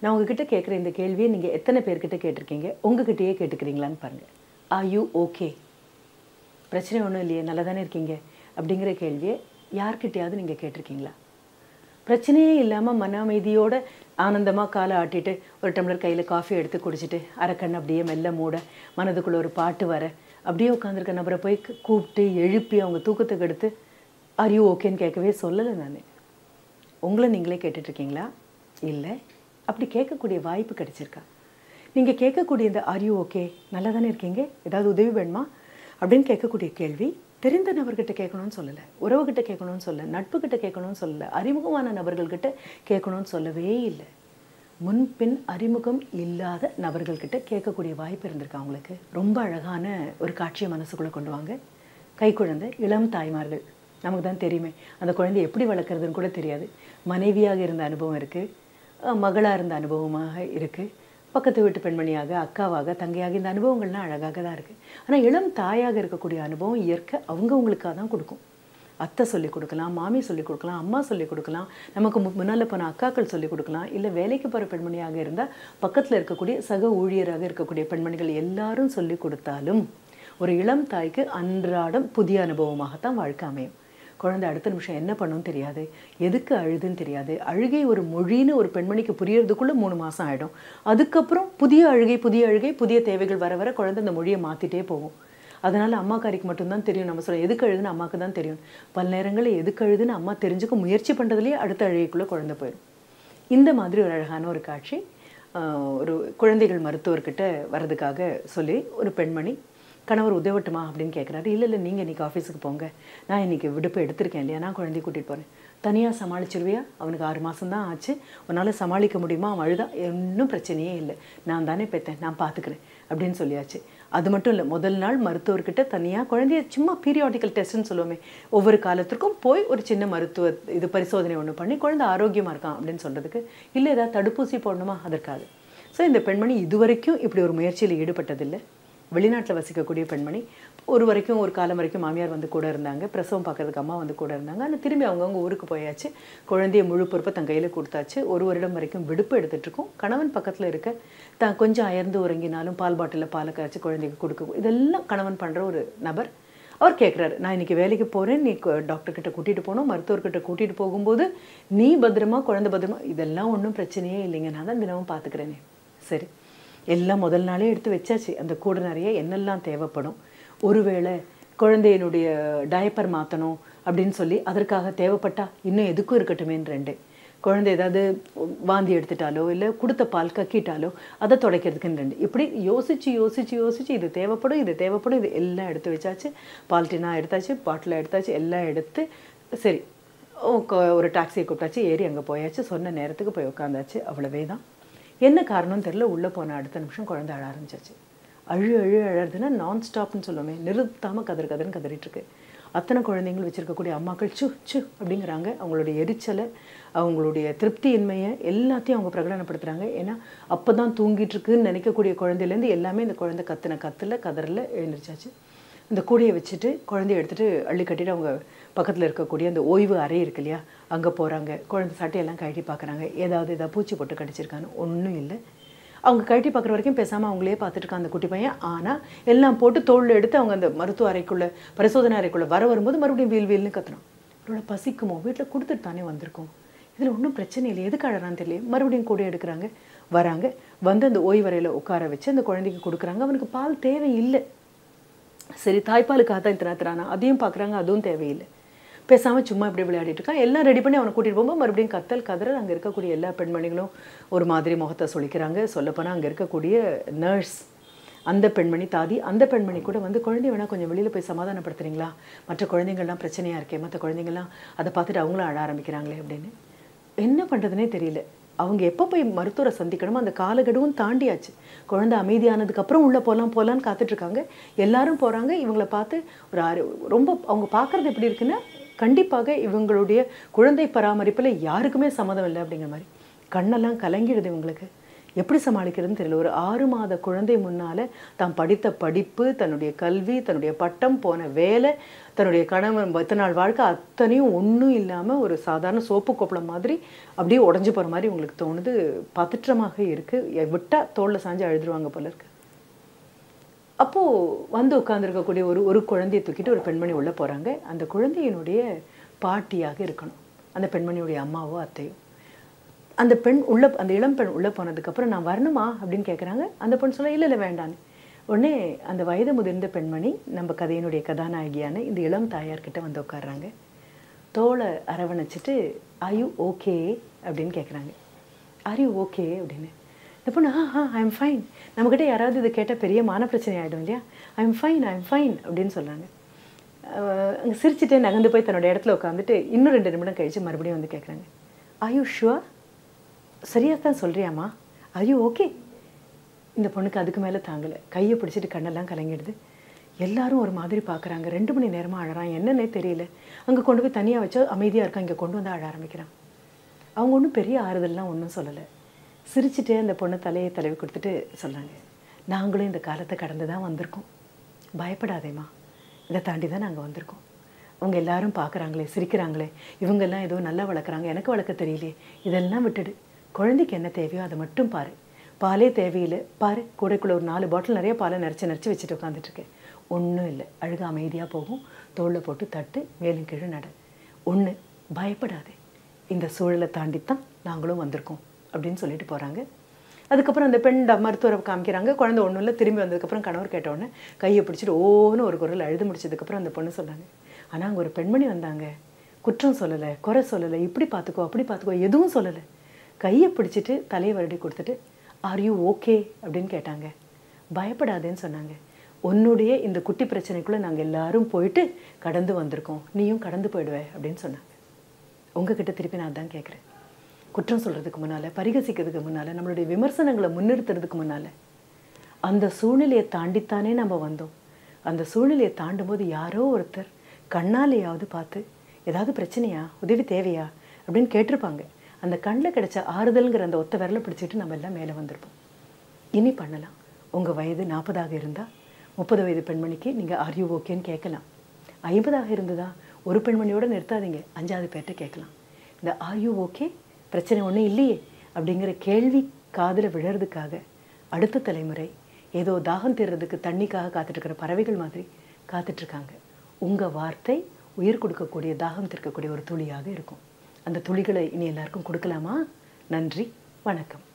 நான் உங்ககிட்ட கேட்குற இந்த கேள்வியை நீங்கள் எத்தனை பேர்கிட்ட கேட்டிருக்கீங்க உங்ககிட்டயே கேட்டுக்கிறீங்களான்னு பாருங்கள் ஆர் யூ ஓகே பிரச்சனை ஒன்றும் இல்லையே நல்லா தானே இருக்கீங்க அப்படிங்கிற கேள்வியை யார்கிட்டயாவது நீங்கள் கேட்டிருக்கீங்களா பிரச்சனையே இல்லாமல் மன அமைதியோட ஆனந்தமாக காலை ஆட்டிட்டு ஒரு டம்ளர் கையில் காஃபி எடுத்து குடிச்சிட்டு அரைக்கண் அப்படியே மெல்ல மூட மனதுக்குள்ளே ஒரு பாட்டு வர அப்படியே உட்காந்துருக்க நபரை போய் கூ- கூப்பிட்டு எழுப்பி அவங்க தூக்கத்தை கெடுத்து ஆர் யூ ஓகேன்னு கேட்கவே சொல்லலை நான் உங்களை நீங்களே கேட்டுட்ருக்கீங்களா இல்லை அப்படி கேட்கக்கூடிய வாய்ப்பு கிடைச்சிருக்கா நீங்கள் கேட்கக்கூடிய இந்த ஆர் யூ ஓகே நல்லா தானே இருக்கீங்க ஏதாவது உதவி வேணுமா அப்படின்னு கேட்கக்கூடிய கேள்வி தெரிந்த நபர்கிட்ட கேட்கணும்னு சொல்லலை உறவுகிட்ட கேட்கணும்னு சொல்லலை நட்புகிட்ட கேட்கணும்னு சொல்லலை அறிமுகமான நபர்கள்கிட்ட கேட்கணும்னு சொல்லவே இல்லை முன்பின் அறிமுகம் இல்லாத நபர்கள்கிட்ட கேட்கக்கூடிய வாய்ப்பு இருந்திருக்கா அவங்களுக்கு ரொம்ப அழகான ஒரு காட்சியை மனசுக்குள்ளே கொண்டு வாங்க கைக்குழந்தை இளம் தாய்மார்கள் நமக்கு தான் தெரியுமே அந்த குழந்தைய எப்படி வளர்க்குறதுன்னு கூட தெரியாது மனைவியாக இருந்த அனுபவம் இருக்குது மகளாக இருந்த அனுபவமாக இருக்குது பக்கத்து வீட்டு பெண்மணியாக அக்காவாக தங்கையாக இந்த அனுபவங்கள்லாம் அழகாக தான் இருக்குது ஆனால் இளம் தாயாக இருக்கக்கூடிய அனுபவம் இயற்கை அவங்கவுங்களுக்காக தான் கொடுக்கும் அத்தை சொல்லிக் கொடுக்கலாம் மாமி சொல்லிக் கொடுக்கலாம் அம்மா சொல்லிக் கொடுக்கலாம் நமக்கு மு- முன்னால போன அக்காக்கள் சொல்லிக் கொடுக்கலாம் இல்லை வேலைக்கு போகிற பெண்மணியாக இருந்தால் பக்கத்தில் இருக்கக்கூடிய சக ஊழியராக இருக்கக்கூடிய பெண்மணிகள் எல்லாரும் சொல்லிக் கொடுத்தாலும் ஒரு இளம் தாய்க்கு அன்றாடம் புதிய அனுபவமாகத்தான் வாழ்க்கை அமையும் குழந்தை அடுத்த நிமிஷம் என்ன பண்ணும் தெரியாது எதுக்கு அழுதுன்னு தெரியாது அழுகை ஒரு மொழின்னு ஒரு பெண்மணிக்கு புரியறதுக்குள்ளே மூணு மாதம் ஆகிடும் அதுக்கப்புறம் புதிய அழுகை புதிய அழுகை புதிய தேவைகள் வர வர குழந்தை அந்த மொழியை மாற்றிட்டே போகும் அதனால் அம்மாக்காரிக்கு மட்டும்தான் தெரியும் நம்ம சொல்ல எதுக்கு அழுதுன்னு அம்மாவுக்கு தான் தெரியும் பல நேரங்களில் எதுக்கு அழுதுன்னு அம்மா தெரிஞ்சுக்க முயற்சி பண்ணுறதுலேயே அடுத்த அழுகைக்குள்ளே குழந்தை போயிடும் இந்த மாதிரி ஒரு அழகான ஒரு காட்சி ஆஹ், ஒரு குழந்தைகள் மருத்துவர்கிட்ட வர்றதுக்காக சொல்லி ஒரு பெண்மணி கணவர் உதவட்டுமா அப்படின்னு கேட்குறாரு இல்லை இல்லை நீங்கள் இன்றைக்கி ஆஃபீஸுக்கு போங்க நான் இன்றைக்கி விடுப்பு எடுத்திருக்கேன் இல்லையா நான் குழந்தைய கூட்டிகிட்டு போகிறேன் தனியாக சமாளிச்சிருவியா அவனுக்கு ஆறு மாதம் தான் ஆச்சு உன்னால் சமாளிக்க முடியுமா அவன் அழுதா இன்னும் பிரச்சனையே இல்லை நான் தானே பெற்றேன் நான் பார்த்துக்கிறேன் அப்படின்னு சொல்லியாச்சு அது மட்டும் இல்லை முதல் நாள் மருத்துவர்கிட்ட தனியாக குழந்தைய சும்மா பீரியாடிக்கல் டெஸ்ட்னு சொல்லுவோமே ஒவ்வொரு காலத்திற்கும் போய் ஒரு சின்ன மருத்துவ இது பரிசோதனை ஒன்று பண்ணி குழந்தை ஆரோக்கியமாக இருக்கான் அப்படின்னு சொல்கிறதுக்கு இல்லை ஏதாவது தடுப்பூசி போடணுமா அதற்காக ஸோ இந்த பெண்மணி இதுவரைக்கும் இப்படி ஒரு முயற்சியில் ஈடுபட்டதில்லை வெளிநாட்டில் வசிக்கக்கூடிய பெண்மணி ஒரு வரைக்கும் ஒரு காலம் வரைக்கும் மாமியார் வந்து கூட இருந்தாங்க பிரசவம் பார்க்கறதுக்கு அம்மா வந்து கூட இருந்தாங்க ஆனால் திரும்பி அவங்கவுங்க ஊருக்கு போயாச்சு குழந்தைய முழு பொறுப்பை தன் கையில் கொடுத்தாச்சு ஒரு வருடம் வரைக்கும் விடுப்பு எடுத்துட்டு இருக்கோம் கணவன் பக்கத்தில் இருக்க தான் கொஞ்சம் அயர்ந்து உறங்கினாலும் பால் பாட்டிலில் பாலை காய்ச்சி குழந்தைக்கு கொடுக்க இதெல்லாம் கணவன் பண்ணுற ஒரு நபர் அவர் கேட்குறாரு நான் இன்னைக்கு வேலைக்கு போகிறேன் நீ டாக்டர் கிட்ட கூட்டிகிட்டு போகணும் மருத்துவர்கிட்ட கூட்டிகிட்டு போகும்போது நீ பத்திரமா குழந்தை பத்திரமா இதெல்லாம் ஒன்றும் பிரச்சனையே இல்லைங்க நான் தான் தினமும் பார்த்துக்கிறேனே சரி எல்லாம் முதல் நாளே எடுத்து வச்சாச்சு அந்த கூட நிறைய என்னெல்லாம் தேவைப்படும் ஒருவேளை குழந்தையினுடைய டயப்பர் மாற்றணும் அப்படின்னு சொல்லி அதற்காக தேவைப்பட்டா இன்னும் எதுக்கும் இருக்கட்டுமேன்னு ரெண்டு குழந்தை ஏதாவது வாந்தி எடுத்துட்டாலோ இல்லை கொடுத்த பால் கக்கிட்டாலோ அதை துடைக்கிறதுக்குன்னு ரெண்டு இப்படி யோசிச்சு யோசிச்சு யோசிச்சு இது தேவைப்படும் இது தேவைப்படும் இது எல்லாம் எடுத்து வச்சாச்சு பால் டின்னா எடுத்தாச்சு பாட்டில் எடுத்தாச்சு எல்லாம் எடுத்து சரி ஓ, க- ஒரு டாக்ஸியை கூப்பிட்டாச்சு ஏறி அங்கே போயாச்சு சொன்ன நேரத்துக்கு போய் உட்காந்தாச்சு அவ்வளவே தான் என்ன காரணம்னு தெரில உள்ளே போன அடுத்த நிமிஷம் குழந்தை அழ ஆரம்பிச்சாச்சு அழு அழு அழறதுன்னா நான் ஸ்டாப்னு சொல்லுவோமே நிறுத்தாமல் கதறு கதறுன்னு கதறிட்டு இருக்கு அத்தனை குழந்தைங்கள் வச்சிருக்கக்கூடிய அம்மாக்கள் சு சு அப்படிங்கிறாங்க அவங்களுடைய எரிச்சலை அவங்களுடைய திருப்தியின்மையை எல்லாத்தையும் அவங்க பிரகடனப்படுத்துகிறாங்க ஏன்னா அப்போ தான் தூங்கிட்டு இருக்குன்னு நினைக்கக்கூடிய குழந்தையிலேருந்து எல்லாமே இந்த குழந்தை கத்துன கத்தில் கதறல எழுந்திரிச்சாச்சு இந்த கூடையை வச்சுட்டு குழந்தைய எடுத்துட்டு அள்ளி கட்டிட்டு அவங்க பக்கத்தில் இருக்கக்கூடிய அந்த ஓய்வு அறை இருக்கு இல்லையா அங்கே போகிறாங்க குழந்தை சட்டையெல்லாம் கழட்டி பார்க்குறாங்க ஏதாவது ஏதாவது பூச்சி போட்டு கடிச்சிருக்கான்னு ஒன்றும் இல்லை அவங்க கழட்டி பார்க்குற வரைக்கும் பேசாமல் அவங்களே பார்த்துட்டு இருக்கான் அந்த குட்டி பையன் ஆனால் எல்லாம் போட்டு தோளில் எடுத்து அவங்க அந்த மருத்துவ அறைக்குள்ளே பரிசோதனை அறைக்குள்ளே வர வரும்போது மறுபடியும் வீல் வீல்னு கத்துறோம் அவளோட பசிக்குமோ வீட்டில் கொடுத்துட்டு தானே வந்திருக்கோம் இதில் ஒன்றும் பிரச்சனை இல்லை எதுக்கு அழறான்னு தெரியல மறுபடியும் கூட எடுக்கிறாங்க வராங்க வந்து அந்த ஓய்வறையில் உட்கார வச்சு அந்த குழந்தைக்கு கொடுக்குறாங்க அவனுக்கு பால் தேவை இல்லை சரி தாய்ப்பாலுக்காக தான் இத்தனை தரானா அதையும் பார்க்குறாங்க அதுவும் தேவையில்லை பேசாமல் சும்மா இப்படி விளையாடிட்டு இருக்கான் எல்லாம் ரெடி பண்ணி அவனை கூட்டிகிட்டு போகும்போது மறுபடியும் கத்தல் கதறல் அங்கே இருக்கக்கூடிய எல்லா பெண்மணிகளும் ஒரு மாதிரி முகத்தை சொல்லிக்கிறாங்க சொல்லப்போனால் அங்கே இருக்கக்கூடிய நர்ஸ் அந்த பெண்மணி தாதி அந்த பெண்மணி கூட வந்து குழந்தைய வேணால் கொஞ்சம் வெளியில் போய் சமாதானப்படுத்துறீங்களா மற்ற குழந்தைங்கள்லாம் பிரச்சனையாக இருக்கே மற்ற குழந்தைங்கள்லாம் அதை பார்த்துட்டு அவங்களும் அழ ஆரம்பிக்கிறாங்களே அப்படின்னு என்ன பண்ணுறதுனே தெரியல அவங்க எப்போ போய் மருத்துவரை சந்திக்கணுமோ அந்த காலகெடுவும் தாண்டியாச்சு குழந்தை அமைதியானதுக்கு அப்புறம் உள்ளே போகலாம் போகலான்னு காத்துட்ருக்காங்க எல்லாரும் போகிறாங்க இவங்களை பார்த்து ஒரு ஆறு ரொம்ப அவங்க பார்க்குறது எப்படி இருக்குன்னா கண்டிப்பாக இவங்களுடைய குழந்தை பராமரிப்பில் யாருக்குமே சம்மதம் இல்லை அப்படிங்கிற மாதிரி கண்ணெல்லாம் கலங்கிடுது இவங்களுக்கு எப்படி சமாளிக்கிறதுன்னு தெரியல ஒரு ஆறு மாத குழந்தை முன்னால் தான் படித்த படிப்பு தன்னுடைய கல்வி தன்னுடைய பட்டம் போன வேலை தன்னுடைய கணவன் பத்து நாள் வாழ்க்கை அத்தனையும் ஒன்றும் இல்லாமல் ஒரு சாதாரண சோப்பு கொப்பளம் மாதிரி அப்படியே உடஞ்சி போகிற மாதிரி உங்களுக்கு தோணுது பதற்றமாக இருக்குது விட்டால் தோளில் சாஞ்சு அழுதுருவாங்க போல இருக்கு அப்போது வந்து உட்காந்துருக்கக்கூடிய ஒரு ஒரு குழந்தையை தூக்கிட்டு ஒரு பெண்மணி உள்ளே போகிறாங்க அந்த குழந்தையினுடைய பாட்டியாக இருக்கணும் அந்த பெண்மணியுடைய அம்மாவோ அத்தையோ அந்த பெண் உள்ள அந்த இளம் பெண் உள்ளே போனதுக்கப்புறம் நான் வரணுமா அப்படின்னு கேட்குறாங்க அந்த பெண் சொல்ல இல்லை இல்லை வேண்டான்னு உடனே அந்த வயது முதிர்ந்த பெண்மணி நம்ம கதையினுடைய கதாநாயகியான இந்த இளம் தாயார்கிட்ட வந்து உட்கார்றாங்க தோலை அரவணைச்சிட்டு ஆர் யூ ஓகே அப்படின்னு கேட்குறாங்க ஆர் யூ ஓகே அப்படின்னு இந்த பொண்ணு ஆ ஆ ஐ எம் ஃபைன் நம்மக்கிட்ட யாராவது இது கேட்டால் பெரிய மான பிரச்சனை ஆகிடும் இல்லையா I am fine I am fine அப்படின்னு சொல்கிறாங்க அங்கே சிரிச்சுட்டே நகர்ந்து போய் தன்னோட இடத்துல உட்காந்துட்டு இன்னும் ரெண்டு நிமிடம் கழித்து மறுபடியும் வந்து கேட்குறாங்க ஆர் யூ ஷுவர் சரியாக தான் சொல்கிறியாம்மா ஆர் யூ ஓகே இந்த பொண்ணுக்கு அதுக்கு மேலே தாங்கலை கையை பிடிச்சிட்டு கண்ணெல்லாம் கலங்கிடுது எல்லாரும் ஒரு மாதிரி பார்க்குறாங்க ரெண்டு மணி நேரமாக அழறான் என்னன்னே தெரியல அங்கே கொண்டு போய் தனியாக வச்சா அமைதியாக இருக்கான் இங்கே கொண்டு வந்து அழ ஆரம்பிக்கிறான் அவங்க ஒன்றும் பெரிய ஆறுதல்லாம் ஒன்றும் சொல்லலை சிரிச்சுட்டே அந்த பொண்ணு தலையை தடவி கொடுத்துட்டு சொல்கிறாங்க நாங்களும் இந்த காலத்தை கடந்து தான் வந்திருக்கோம் பயப்படாதேம்மா இதை தாண்டி தான் நாங்கள் வந்திருக்கோம் அவங்க எல்லாரும் பார்க்குறாங்களே சிரிக்கிறாங்களே இவங்கெல்லாம் ஏதோ நல்லா வளர்க்குறாங்க எனக்கு வளர்க்க தெரியலையே இதெல்லாம் விட்டுடு குழந்தைக்கு என்ன தேவையோ அதை மட்டும் பாரு பாலே தேவையில்லை பாரு கூடைக்குள்ள ஒரு நாலு பாட்டில் நிறைய பாலை நிறச்சி நிறச்சி வச்சுட்டு உட்காந்துட்ருக்கேன் ஒன்றும் இல்லை அழுக அமைதியாக போகும் தோளில் போட்டு தட்டு மேலும் கீழே நட ஒன்று பயப்படாதே இந்த சூழலை தாண்டித்தான் நாங்களும் வந்திருக்கோம் அப்படின்னு சொல்லிட்டு போகிறாங்க அதுக்கப்புறம் அந்த பெண் ட- மருத்துவரை காமிக்கிறாங்க குழந்தை ஒன்றும் இல்லை திரும்பி வந்ததுக்கப்புறம் கணவர் கேட்ட உடனே கையை பிடிச்சிட்டு ஓன்னு ஒரு குரல் அழுது முடிச்சதுக்கப்புறம் அந்த பொண்ணு சொன்னாங்க ஆனால் அங்கே ஒரு பெண்மணி வந்தாங்க குற்றம் சொல்லலை குறை சொல்லலை இப்படி பார்த்துக்கோ அப்படி பார்த்துக்கோ எதுவும் சொல்லலை கையை பிடிச்சிட்டு தலையை வருடி கொடுத்துட்டு ஆர் யூ ஓகே அப்படின்னு கேட்டாங்க பயப்படாதேன்னு சொன்னாங்க உன்னுடைய இந்த குட்டி பிரச்சனைக்குள்ளே நாங்கள் எல்லாரும் போயிட்டு கடந்து வந்திருக்கோம் நீயும் கடந்து போயிடுவே அப்படின்னு சொன்னாங்க உங்ககிட்ட திருப்பி நான் தான் கேட்குறேன் குற்றம் சொல்கிறதுக்கு முன்னால் பரிகசிக்கிறதுக்கு முன்னால் நம்மளுடைய விமர்சனங்களை முன்னிறுத்துறதுக்கு முன்னால் அந்த சூழ்நிலையை தாண்டித்தானே நம்ம வந்தோம் அந்த சூழ்நிலையை தாண்டும் போது யாரோ ஒருத்தர் கண்ணாலேயாவது பார்த்து ஏதாவது பிரச்சனையா உதவி தேவையா அப்படின்னு கேட்டிருப்பாங்க அந்த கண்ணில் கிடைச்ச ஆறுதல்ங்கிற அந்த ஒத்த விரலை பிடிச்சிட்டு நம்ம எல்லாம் மேலே வந்திருப்போம் இனி பண்ணலாம் உங்கள் வயது நாற்பதாக இருந்தால் முப்பது வயது பெண்மணிக்கு நீங்கள் ஆர்யூ ஓகேன்னு கேட்கலாம் ஐம்பதாக இருந்ததா ஒரு பெண்மணியோட நிறுத்தாதீங்க அஞ்சாவது பேர்கிட்ட கேட்கலாம் இந்த ஆர்யூ ஓகே பிரச்சனை ஒன்றும் இல்லையே அப்படிங்கிற கேள்வி காதில் விழறதுக்காக அடுத்த தலைமுறை ஏதோ தாகம் தீர்றதுக்கு தண்ணிக்காக காத்துட்ருக்கிற பறவைகள் மாதிரி காத்துட்ருக்காங்க உங்கள் வார்த்தை உயிர் கொடுக்கக்கூடிய தாகம் தீர்க்கக்கூடிய ஒரு துளியாக இருக்கும் அந்த துளிகளை இனி எல்லாருக்கும் கொடுக்கலாமா நன்றி வணக்கம்